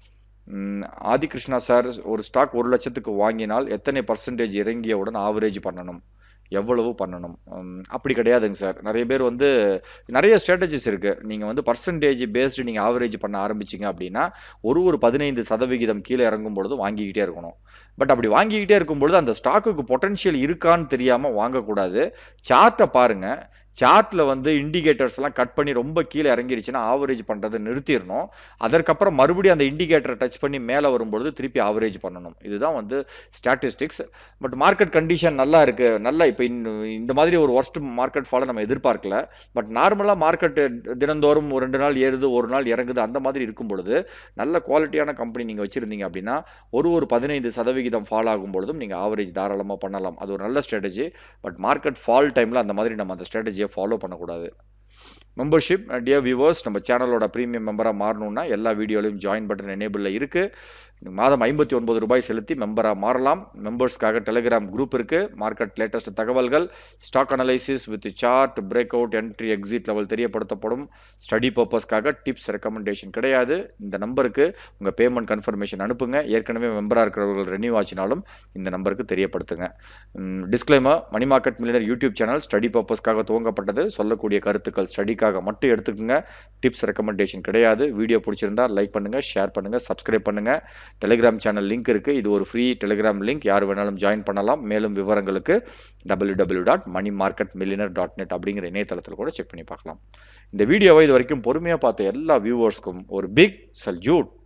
ஆதி கிருஷ்ணா சார் ஒரு ஸ்டாக் ஒரு லட்சத்துக்கு வாங்கினால் எத்தனை பர்சன்டேஜ் இறங்கியவுடன் ஆவரேஜ் பண்ணணும் எவ்வளவு பண்ணணும் அப்படி கிடையாதுங்க சார் நிறைய பேர் வந்து நிறைய ஸ்ட்ராட்டஜிஸ் இருக்குது நீங்கள் வந்து பர்சன்டேஜ் பேஸ்டு நீங்கள் ஆவரேஜ் பண்ண ஆரம்பிச்சிங்க அப்படின்னா ஒரு ஒரு பதினைந்து சதவிகிதம் கீழே இறங்கும் பொழுது வாங்கிக்கிட்டே இருக்கணும் பட் அப்படி வாங்கிக்கிட்டே இருக்கும் பொழுது அந்த ஸ்டாக்குக்கு பொட்டன்ஷியல் இருக்கான்னு தெரியாமல் வாங்கக்கூடாது சார்ட்டை பாருங்கள் சார்ட்டில் வந்து இண்டிகேட்டர்ஸ்லாம் கட் பண்ணி ரொம்ப கீழே இறங்கிருச்சுன்னா ஆவரேஜ் பண்ணுறதை நிறுத்திடணும் அதற்கப்புறம் மறுபடியும் அந்த இண்டிகேட்டரை டச் பண்ணி மேலே வரும்பொழுது திருப்பி ஆவரேஜ் பண்ணணும் இதுதான் வந்து ஸ்டாட்டிஸ்டிக்ஸ் பட் மார்க்கெட் கண்டிஷன் நல்லா இருக்குது நல்லா இப்போ இந்த மாதிரி ஒரு ஒர்ஸ்ட் மார்க்கெட் ஃபாலை நம்ம எதிர்பார்க்கல பட் நார்மலாக மார்க்கெட் தினந்தோறும் ஒரு ரெண்டு நாள் ஏறுது ஒரு நாள் இறங்குது அந்த மாதிரி இருக்கும் பொழுது நல்ல குவாலிட்டியான கம்பெனி நீங்கள் வச்சுருந்தீங்க அப்படின்னா ஒரு ஒரு பதினைந்து சதவிகிதம் ஃபால் ஆகும் பொழுதும் நீங்கள் ஆவரேஜ் தாராளமாக பண்ணலாம் அது ஒரு நல்ல ஸ்ட்ராட்டஜி பட் மார்க்கெட் ஃபால் டைமில் அந்த மாதிரி நம்ம அந்த ஸ்ட்ராட்டஜியை ஃபாலோ பண்ணக்கூடாது மெம்பர்ஷிப் டியர் வியூவர்ஸ் நம்ம சேனலோட ப்ரீமியம் மெம்பராக மாறணும்னா எல்லா வீடியோலையும் ஜாயின் பட்டன் எனேபிளில் இருக்குது மாதம் ஐம்பத்தி ஒன்பது ரூபாய் செலுத்தி மெம்பராக மாறலாம் மெம்பர்ஸ்க்காக டெலிகிராம் குரூப் இருக்குது மார்க்கெட் லேட்டஸ்ட் தகவல்கள் stock analysis with chart break out entry exit level தெரியப்படுத்தப்படும் ஸ்டடி பர்பஸ்க்காக டிப்ஸ் ரெக்கமெண்டேஷன் கிடையாது இந்த நம்பருக்கு உங்கள் பேமெண்ட் கன்ஃபர்மேஷன் அனுப்புங்க ஏற்கனவே மெம்பராக இருக்கிறவர்கள் ரெனியூ ஆச்சினாலும் இந்த நம்பருக்கு தெரியப்படுத்துங்க disclaimer money market millionaire YouTube channel study பர்பஸ்க்காக துவங்கப்பட்டது சொல்லக்கூடிய கருத்துக்கள் ஸ்டடிக்காக மட்டும் எடுத்துக்கோங்க டிப்ஸ் ரெக்கமெண்டேஷன் கிடையாது வீடியோ பிடிச்சிருந்தா லைக் பண்ணுங்க ஷேர் பண்ணுங்க சப்ஸ்கிரைப் பண்ணுங்க டெலிகிராம் சேனல் லிங்க் இருக்கு இது ஒரு ஃப்ரீ டெலிகிராம் லிங்க் யார் வேணாலும் ஜாயின் பண்ணலாம் மேலும் விவரங்களுக்கு W W dot money market millionaire dot net அப்படிங்கிற இணையதளத்தில் கூட செக் பண்ணி பார்க்கலாம் இந்த வீடியோவை இது வரைக்கும் பொறுமையாக பார்த்த எல்லா வியூவர்ஸ்க்கும் ஒரு பிக் சல்யூட்